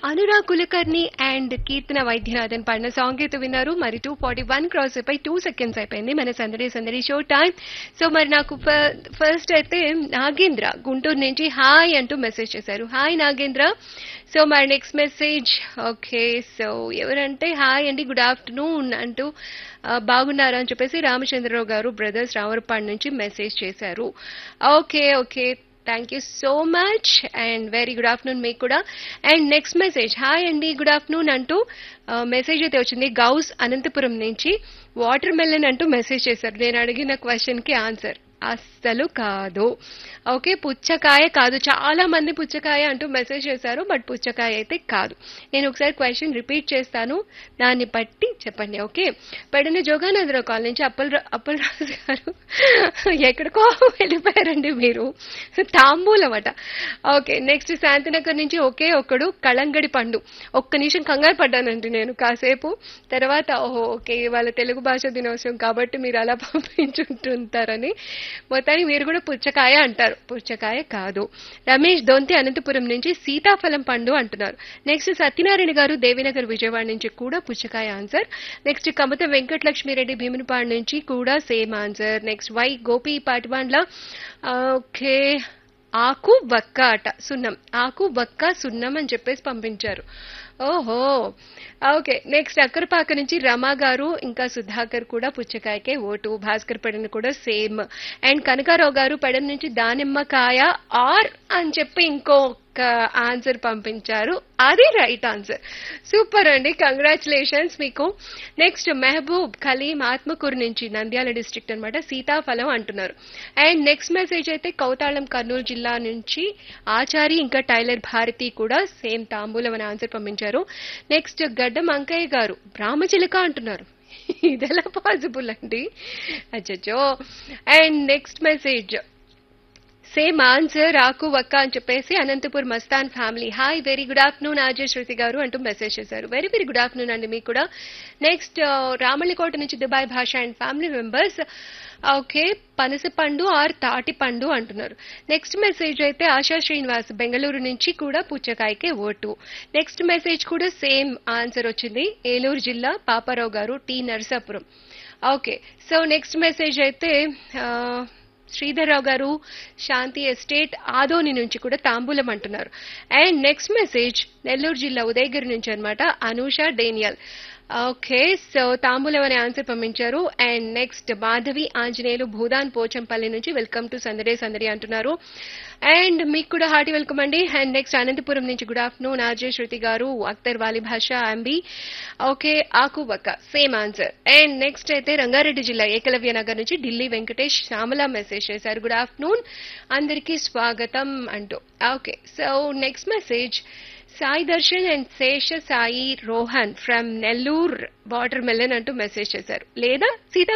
Anurag Kulkarni and Keerthana Vaidyanathan పాడిన song అయితే విన్నారు మరి టూ ఫార్టీ వన్ క్రాస్ అయిపోయి టూ సెకండ్స్ అయిపోయింది మన సందడి సందడి షో టైం సో మరి నాకు ఫస్ట్ అయితే నాగేంద్ర గుంటూరు నుంచి హాయ్ అంటూ మెసేజ్ చేశారు హాయ్ నాగేంద్ర సో మరి నెక్స్ట్ మెసేజ్ ఓకే సో ఎవరంటే హాయ్ అండి గుడ్ ఆఫ్టర్నూన్ అంటూ ఆ, బాగున్నారా అని చెప్పేసి రామచంద్రరావు గారు బ్రదర్స్ రావరపాడు నుంచి మెసేజ్ చేశారు okay okay thank you so much and very good afternoon మీకు కూడా అండ్ నెక్స్ట్ మెసేజ్ హాయ్ అండి గుడ్ ఆఫ్టర్నూన్ అంటూ మెసేజ్ అయితే వచ్చింది గౌస్ అనంతపురం నుంచి వాటర్ మెలన్ అంటూ మెసేజ్ చేశారు నేను అడిగిన క్వశ్చన్ కి ఆన్సర్ అస్సలు కాదు ఓకే పుచ్చకాయ కాదు చాలా మంది పుచ్చకాయ అంటూ మెసేజ్ చేశారు బట్ పుచ్చకాయ అయితే కాదు నేను ఒకసారి క్వశ్చన్ రిపీట్ చేస్తాను దాన్ని బట్టి చెప్పండి ఓకే పెడన జోగానందరావు కాల్ నుంచి అప్పల్ అప్పలరాజు గారు ఎక్కడికో వెళ్ళిపోయారండి మీరు తాంబూలం అట ఓకే నెక్స్ట్ శాంతినగర్ నుంచి ఒకే ఒక్కడు కళంగడి పండు ఒక్క నిమిషం కంగారు పడ్డానండి నేను కాసేపు తర్వాత ఓహో ఓకే వాళ్ళ తెలుగు భాష దినోత్సవం కాబట్టి మీరు అలా పంపించుంటుంటారని మొత్తానికి మీరు కూడా పుచ్చకాయ అంటారు పుచ్చకాయ కాదు రమేష్ దొంతి అనంతపురం నుంచి సీతాఫలం పండు అంటున్నారు నెక్స్ట్ సత్యనారాయణ గారు దేవినగర్ విజయవాడ నుంచి కూడా పుచ్చకాయ ఆన్సర్ నెక్స్ట్ కమత వెంకటలక్ష్మిరెడ్డి భీమునిపాడు నుంచి కూడా same answer next Y Gopi Pativandla okay ఆకు వక్క అట సున్నం ఆకు వక్క సున్నం అని చెప్పేసి పంపించారు ఓహో ఓకే నెక్స్ట్ అక్కరపాక నుంచి రమా గారు ఇంకా సుధాకర్ కూడా పుచ్చకాయకే ఓటు భాస్కర్ పడన కూడా సేమ్ అండ్ కనకారావు గారు పడన నుంచి దానిమ్మకాయ ఆర్ అని చెప్పి ఇంకొక ఆన్సర్ పంపించారు అది రైట్ ఆన్సర్ సూపర్ అండి కంగ్రాచులేషన్స్ మీకు నెక్స్ట్ మెహబూబ్ ఖలీం ఆత్మకూరు నుంచి నంద్యాల డిస్ట్రిక్ట్ అన్నమాట సీతాఫలం అంటున్నారు అండ్ నెక్స్ట్ మెసేజ్ అయితే కౌతాళం కర్నూలు జిల్లా నుంచి ఆచారి ఇంకా టైలర్ భారతి కూడా సేమ్ తాంబూలం అని ఆన్సర్ పంపించారు నెక్స్ట్ గడ్డం అంకయ్య గారు బ్రాహ్మచిలక అంటున్నారు ఇదెలా పాసిబుల్ అండి అచ్చచ్చో and next message same answer ఆకు వక్క అని చెప్పేసి Anantapur Mastan family hi very good afternoon Ajay Shruti గారు అంటూ మెసేజ్ చేశారు వెరీ వెరీ గుడ్ ఆఫ్టర్నూన్ అండి మీకు కూడా నెక్స్ట్ రామళ్ళకోట నుంచి దుబాయ్ భాష అండ్ ఫ్యామిలీ మెంబర్స్ ఓకే పనస పండు ఆర్ తాటి పండు అంటున్నారు నెక్స్ట్ మెసేజ్ అయితే ఆశా శ్రీనివాస్ బెంగళూరు నుంచి కూడా పుచ్చకాయకే ఓటు నెక్స్ట్ మెసేజ్ కూడా సేమ్ ఆన్సర్ వచ్చింది ఏలూరు జిల్లా పాపారావు గారు T Narasapuram okay so next message అయితే ఆ, శ్రీధర్రావు గారు శాంతి ఎస్టేట్ ఆదోని నుంచి కూడా తాంబూలం అంటున్నారు అండ్ నెక్స్ట్ మెసేజ్ నెల్లూరు జిల్లా ఉదయగిరి నుంచి అన్నమాట అనూష డేనియల్ ఓకే సో తాంబూలం అనే ఆన్సర్ పంపించారు అండ్ నెక్స్ట్ మాధవి ఆంజనేయులు భూదాన్ పోచంపల్లి నుంచి వెల్కమ్ టు సందడే సందడి అంటున్నారు అండ్ మీకు కూడా హార్టీ వెల్కమ్ అండి అండ్ నెక్స్ట్ అనంతపురం నుంచి గుడ్ ఆఫ్టర్నూన్ ఆర్జే శృతి గారు అఖ్తర్ వాలి భాష అంబి ఓకే ఆకు బక్క సేమ్ ఆన్సర్ అండ్ నెక్స్ట్ అయితే రంగారెడ్డి జిల్లా ఏకలవ్య నగర్ నుంచి ఢిల్లీ వెంకటేష్ శ్యామల మెసేజ్ చేశారు గుడ్ ఆఫ్టర్నూన్ అందరికీ స్వాగతం అంటూ okay so next message Sai Darshan and Sesha Sai Rohan from Nellore watermelon అంటూ మెసేజ్ చేశారు లేదా సీతా